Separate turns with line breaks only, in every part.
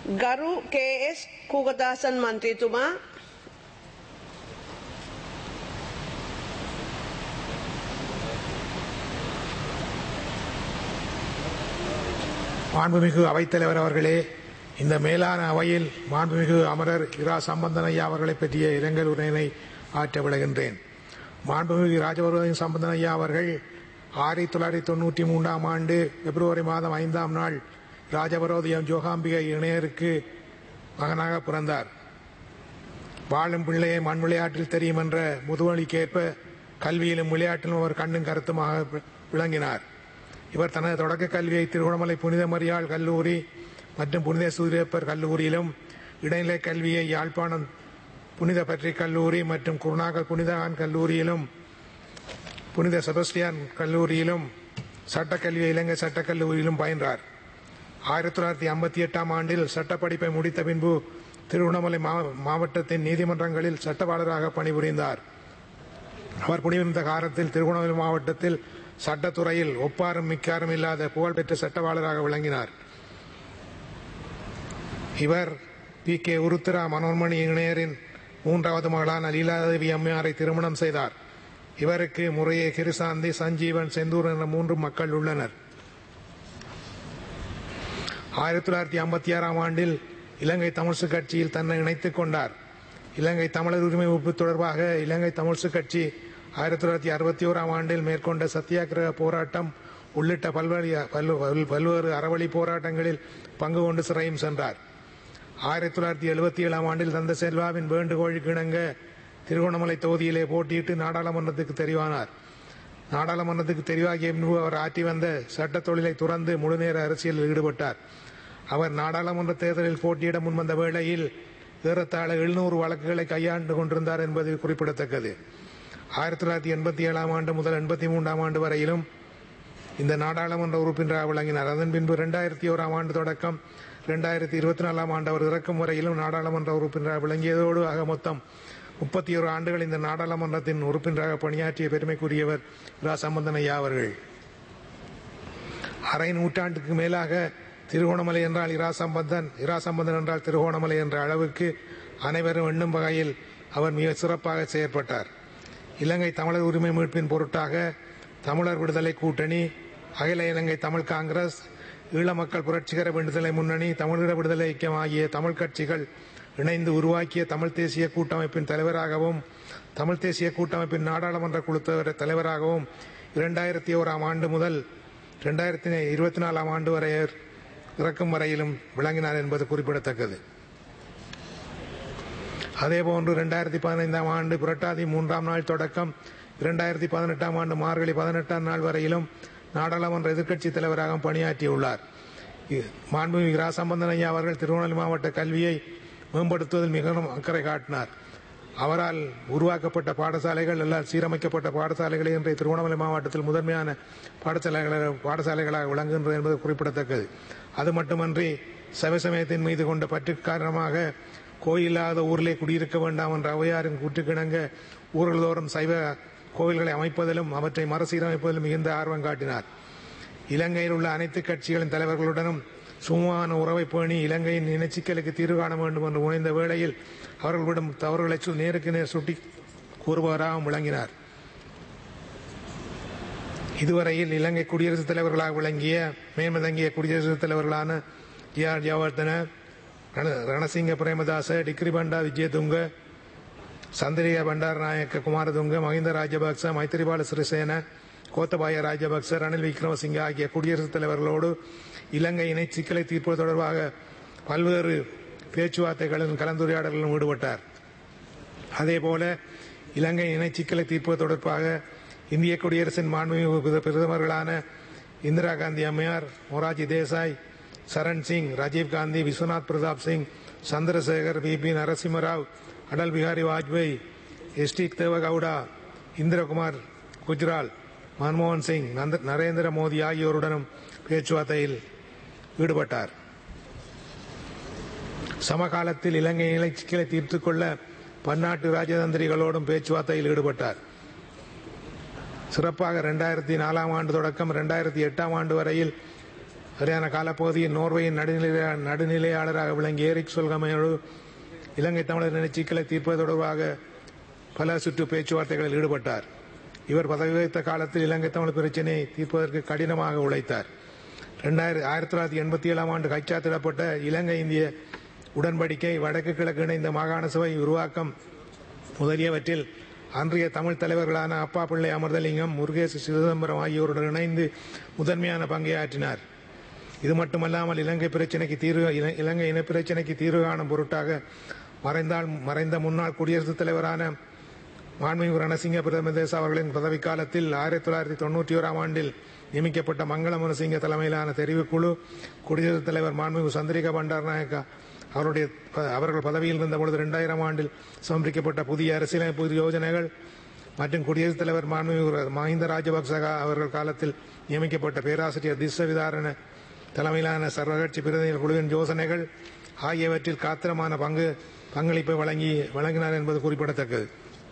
ගරු කේඑස් කූගදාසන් මන්ත්‍රීතුමා
மாண்புமிகு அவைத்தலைவர் அவர்களே இந்த மேலான அவையில் மாண்புமிகு அமரர் இரா சம்பந்தன் ஐயா அவர்களை பற்றிய இரங்கல் உரையினை ஆற்ற விளைகின்றேன் மாண்புமிகு ராஜபுரம் சம்பந்தன் ஐயா அவர்கள் ஆயிரத்தி தொள்ளாயிரத்தி தொண்ணூற்றி மூன்றாம் ஆண்டு பிப்ரவரி மாதம் ஐந்தாம் நாள் ராஜபரோதயம் ஜோகாம்பிகை இணையருக்கு மகனாக பிறந்தார் வாழும் பிள்ளையை மண் விளையாட்டில் தெரியும் என்ற முதுவழிக்கேற்ப கல்வியிலும் விளையாட்டிலும் அவர் கண்ணும் கருத்துமாக வி- விளங்கினார் இவர் தனது தொடக்க கல்வியை திருவண்ணாமலை புனித மரியாள் கல்லூரி மற்றும் புனித சூரியப்பர் கல்லூரியிலும் இடைநிலை கல்வியை யாழ்ப்பாணம் புனித பட்ரிக் கல்லூரி மற்றும் குருநாகல் புனித ஆண் கல்லூரியிலும் புனித செபஸ்டியான் கல்லூரியிலும் சட்டக்கல்வியை இலங்கை சட்டக் கல்லூரியிலும் பயின்றார் ஆயிரத்தி தொள்ளாயிரத்தி ஐம்பத்தி எட்டாம் ஆண்டில் சட்டப்படிப்பை முடித்த பின்பு திருவண்ணாமலை மாவ- மாவட்டத்தின் நீதிமன்றங்களில் சட்டவாளராக பணிபுரிந்தார் அவர் புனியிருந்த காலத்தில் திருவண்ணாமலை மாவட்டத்தில் சட்டத்துறையில் ஒப்பாரும் மிக்காரும் இல்லாத புகழ்பெற்ற சட்டவாளராக விளங்கினார் இவர் பி கே உருத்திரா மனோன்மணி இணையரின் மூன்றாவது மகளான லீலாதேவி அம்மையாரை திருமணம் செய்தார் இவருக்கு முறையே கிருசாந்தி சஞ்சீவன் செந்தூர் என்ற மூன்று மக்கள் உள்ளனர் ஆயிரத்தி தொள்ளாயிரத்தி ஐம்பத்தி ஆறாம் ஆண்டில் இலங்கை தமிழ்சு கட்சியில் தன்னை இணைத்துக் கொண்டார் இலங்கை தமிழர் உரிமை வகுப்பு தொடர்பாக இலங்கை தமிழ்சு கட்சி ஆயிரத்தி தொள்ளாயிரத்தி அறுபத்தி ஓராம் ஆண்டில் மேற்கொண்ட சத்தியாகிரக போராட்டம் உள்ளிட்ட பல்வேறு பல்வ- பல்- பல்வேறு அறவழி போராட்டங்களில் பங்கு கொண்டு சிறையும் சென்றார் ஆயிரத்தி தொள்ளாயிரத்தி எழுபத்தி ஏழாம் ஆண்டில் தந்த செல்வாவின் வேண்டுகோளுக்கு இணங்க திருகோணமலை தொகுதியிலே போட்டியிட்டு நாடாளுமன்றத்துக்கு தெரிவானார் நாடாளுமன்றத்துக்கு தெரிவாகிய பின்பு அவர் ஆற்றி வந்த சட்ட தொழிலை துறந்து முழுநேர அரசியலில் ஈடுபட்டார் அவர் நாடாளுமன்ற தேர்தலில் போட்டியிட முன்வந்த வேளையில் ஏறத்தாழ எழுநூறு வழக்குகளை கையாண்டு கொண்டிருந்தார் என்பது குறிப்பிடத்தக்கது ஆயிரத்தி தொள்ளாயிரத்தி எண்பத்தி ஏழாம் ஆண்டு முதல் எண்பத்தி மூன்றாம் ஆண்டு வரையிலும் இந்த நாடாளுமன்ற உறுப்பினராக விளங்கினார் அதன் பின்பு இரண்டாயிரத்தி ஓராம் ஆண்டு தொடக்கம் இரண்டாயிரத்தி இருபத்தி நாலாம் ஆண்டு அவர் இறக்கும் வரையிலும் நாடாளுமன்ற உறுப்பினராக விளங்கியதோடு ஆக மொத்தம் முப்பத்தி ஒரு ஆண்டுகள் இந்த நாடாளுமன்றத்தின் உறுப்பினராக பணியாற்றிய பெருமைக்குரியவர் ரா சம்பந்தன் ஐயா அவர்கள் அரை நூற்றாண்டுக்கு மேலாக திருகோணமலை என்றால் இரா சம்பந்தன் இரா சம்பந்தன் என்றால் திருகோணமலை என்ற அளவுக்கு அனைவரும் எண்ணும் வகையில் அவர் மிக சிறப்பாக செயற்பட்டார் இலங்கை தமிழர் உரிமை மீட்பின் பொருட்டாக தமிழர் விடுதலை கூட்டணி அகில இலங்கை தமிழ் காங்கிரஸ் ஈழ மக்கள் புரட்சிகர விடுதலை முன்னணி தமிழீழ விடுதலை ஐக்கியம் ஆகிய தமிழ் கட்சிகள் இணைந்து உருவாக்கிய தமிழ் தேசிய கூட்டமைப்பின் தலைவராகவும் தமிழ் தேசிய கூட்டமைப்பின் நாடாளுமன்ற குழு தலைவர்- தலைவராகவும் இரண்டாயிரத்தி ஓராம் ஆண்டு முதல் இரண்டாயிரத்தி இருபத்தி நாலாம் ஆண்டு வரை இறக்கும் வரையிலும் விளங்கினார் என்பது குறிப்பிடத்தக்கது அதேபோன்று இரண்டாயிரத்தி பதினைந்தாம் ஆண்டு புரட்டாதி மூன்றாம் நாள் தொடக்கம் இரண்டாயிரத்தி பதினெட்டாம் ஆண்டு மார்கழி பதினெட்டாம் நாள் வரையிலும் நாடாளுமன்ற எதிர்க்கட்சி தலைவராக பணியாற்றியுள்ளார் இ- மாண்புமிகு ரா சம்பந்தன் ஐயா அவர்கள் திருவண்ணாமலை மாவட்ட கல்வியை மேம்படுத்துவதில் மிகவும் அக்கறை காட்டினார் அவரால் உருவாக்கப்பட்ட பாடசாலைகள் எல்லாம் சீரமைக்கப்பட்ட பாடசாலைகளை இன்றைய திருவண்ணாமலை மாவட்டத்தில் முதன்மையான பாடசாலைகளாக பாடசாலைகளாக விளங்குகின்றது என்பது குறிப்பிடத்தக்கது அது மட்டுமன்றி சமயத்தின் மீது கொண்ட பற்று காரணமாக கோயிலாத ஊரிலே குடியிருக்க வேண்டாம் என்ற ஔவையாரின் கூற்றுக்கிணங்க ஊர்கள் தோறும் சைவ கோவில்களை அமைப்பதிலும் அவற்றை மறுசீரமைப்பதிலும் மிகுந்த ஆர்வம் காட்டினார் இலங்கையில் உள்ள அனைத்து கட்சிகளின் தலைவர்களுடனும் சுமூகமான உறவை பேணி இலங்கையின் இனச்சிக்கலுக்கு தீர்வு காண வேண்டும் என்று உணைந்த வேளையில் அவர்கள் விடும் தவறுகளை சு- நேருக்கு நேர் சுட்டி கூறுபவராகவும் விளங்கினார் இதுவரையில் இலங்கை குடியரசுத் தலைவர்களாக விளங்கிய மேன்மதங்கிய குடியரசுத் தலைவர்களான ஜி ஆர் ஜவர்தன ரண- ரணசிங்க பிரேமதாச டிக்ரி பண்டா விஜயதுங்க சந்திரிக பண்டாரநாயக்க குமாரதுங்க மஹிந்த ராஜபக்ச மைத்திரிபால சிறிசேன கோத்தபாய ராஜபக்ச ரணில் விக்ரமசிங்க ஆகிய குடியரசுத் தலைவர்களோடு இலங்கை இணை சிக்கலை தீர்ப்பது தொடர்பாக பல்வேறு பேச்சுவார்த்தைகளிலும் கலந்துரையாடலிலும் ஈடுபட்டார் அதேபோல இலங்கை இணை சிக்கலை தீர்ப்பது தொடர்பாக இந்திய குடியரசின் மாண்புமிகு பிரதமர்களான இந்திரா காந்தி அம்மையார் Morarji Desai Charan Singh Rajiv Gandhi Vishwanath Pratap Singh Chandrashekhar V P Narasimha Rao Atal Bihari Vajpayee S D Deve Gowda Inder Kumar Gujral மன்மோகன் சிங் நந்த- நரேந்திர மோடி ஆகியோருடனும் பேச்சுவார்த்தையில் ஈடுபட்டார் சமகாலத்தில் இலங்கை நிலை சிக்கலை தீர்த்துக் கொள்ள பன்னாட்டு ராஜதந்திரிகளோடும் பேச்சுவார்த்தையில் ஈடுபட்டார் சிறப்பாக இரண்டாயிரத்தி நாலாம் ஆண்டு தொடக்கம் இரண்டாயிரத்தி எட்டாம் ஆண்டு வரையில் சரியான காலப்பகுதியில் நோர்வேயின் நடுநிலை நடுநிலையாளராக விளங்கிய ஏரிக் சொல்கமையோடு இலங்கை தமிழரின் சிக்கலை தீர்ப்பது தொடர்பாக பல சுற்று பேச்சுவார்த்தைகளில் ஈடுபட்டார் இவர் பதவி வகித்த காலத்தில் இலங்கை தமிழ் பிரச்சினையை தீர்ப்பதற்கு கடினமாக உழைத்தார் ரெண்டாயிரத்தி ஆயிரத்தி தொள்ளாயிரத்தி எண்பத்தி ஏழாம் ஆண்டு கைச்சாத்திடப்பட்ட இலங்கை இந்திய உடன்படிக்கை வடக்கு கிழக்கு இணைந்த மாகாண சபை உருவாக்கம் முதலியவற்றில் அன்றைய தமிழ் தலைவர்களான அப்பா பிள்ளை அமிர்தலிங்கம் முருகேசு சிதம்பரம் ஆகியோருடன் இணைந்து முதன்மையான பங்கை ஆற்றினார் இது மட்டுமல்லாமல் இலங்கை பிரச்சினைக்கு தீர்வு இல- இலங்கை இன பிரச்சினைக்கு தீர்வு காணும் பொருட்டாக மறைந்தால் மறைந்த முன்னாள் குடியரசுத் தலைவரான மாண்புமிகு ரணசிங்க பிரதமதேச அவர்களின் பதவிக்காலத்தில் ஆயிரத்தி தொள்ளாயிரத்தி தொண்ணூற்றி ஓராம் ஆண்டில் நியமிக்கப்பட்ட மங்கள முனசிங்க தலைமையிலான தெரிவுக்குழு குடியரசுத் தலைவர் மாண்புமிகு சந்திரிகா பண்டாரநாயக்கா அவருடைய ப- அவர்கள் பதவியில் இருந்த பொழுது இரண்டாயிரம் ஆண்டில் சமர்ப்பிக்கப்பட்ட புதிய அரசியலமைப்பு யோஜனைகள் மற்றும் குடியரசுத் தலைவர் மாண்புமிகு மஹிந்த ராஜபக்சக அவர்கள் காலத்தில் நியமிக்கப்பட்ட பேராசிரியர் திஸ்ஸ விதாரண தலைமையிலான சர்வகட்சி பிரதிநிதிகள் குழுவின் யோசனைகள் ஆகியவற்றில் காத்திரமான பங்கு பங்களிப்பை வழங்கி வழங்கினார் என்பது குறிப்பிடத்தக்கது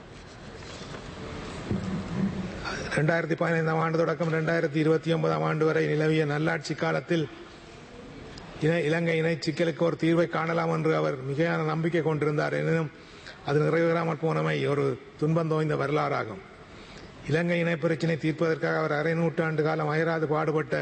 இரண்டாயிரத்தி பதினைந்தாம் ஆண்டு தொடக்கம் இரண்டாயிரத்தி இருபத்தி ஒன்பதாம் ஆண்டு வரை நிலவிய நல்லாட்சி காலத்தில் இன- இலங்கை இணை சிக்கலுக்கு ஒரு தீர்வை காணலாம் என்று அவர் மிகையான நம்பிக்கை கொண்டிருந்தார் எனினும் அது நிறைவேறாமல் போனமை ஒரு துன்பம் தோய்ந்த வரலாறாகும் இலங்கை இணை பிரச்சினை தீர்ப்பதற்காக அவர் அரை நூற்றாண்டு காலம் அயராது பாடுபட்ட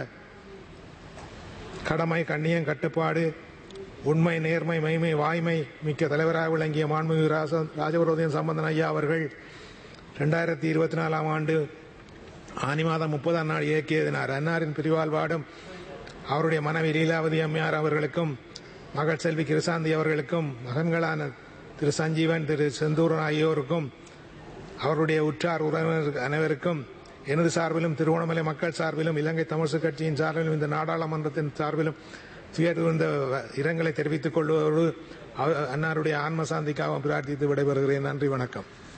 கடமை கண்ணியம் கட்டுப்பாடு உண்மை நேர்மை மைமை வாய்மை மிக்க தலைவராக விளங்கிய மாண்புமிகு ராச- ராஜபுரோதயம் சம்பந்தன் ஐயா அவர்கள் இரண்டாயிரத்தி இருபத்தி நாலாம் ஆண்டு ஆனி மாதம் முப்பதாம் நாள் இயக்கியதினார் அன்னாரின் பிரிவால் வாடும் அவருடைய மனைவி லீலாவதி அம்மையார் அவர்களுக்கும் மகள் செல்வி கிருசாந்தி அவர்களுக்கும் மகன்களான திரு சஞ்சீவன் திரு செந்தூரன் ஆகியோருக்கும் அவருடைய உற்றார் உறவினர் அனைவருக்கும் எனது சார்பிலும் திருவோணமலை மக்கள் சார்பிலும் இலங்கை தமிழ்சு கட்சியின் சார்பிலும் இந்த நாடாளுமன்றத்தின் சார்பிலும் துயர்ந்த இரங்கலை தெரிவித்துக் கொள்வதோடு அவ- அன்னாருடைய ஆன்ம சாந்திக்காக பிரார்த்தித்து விடைபெறுகிறேன் நன்றி வணக்கம்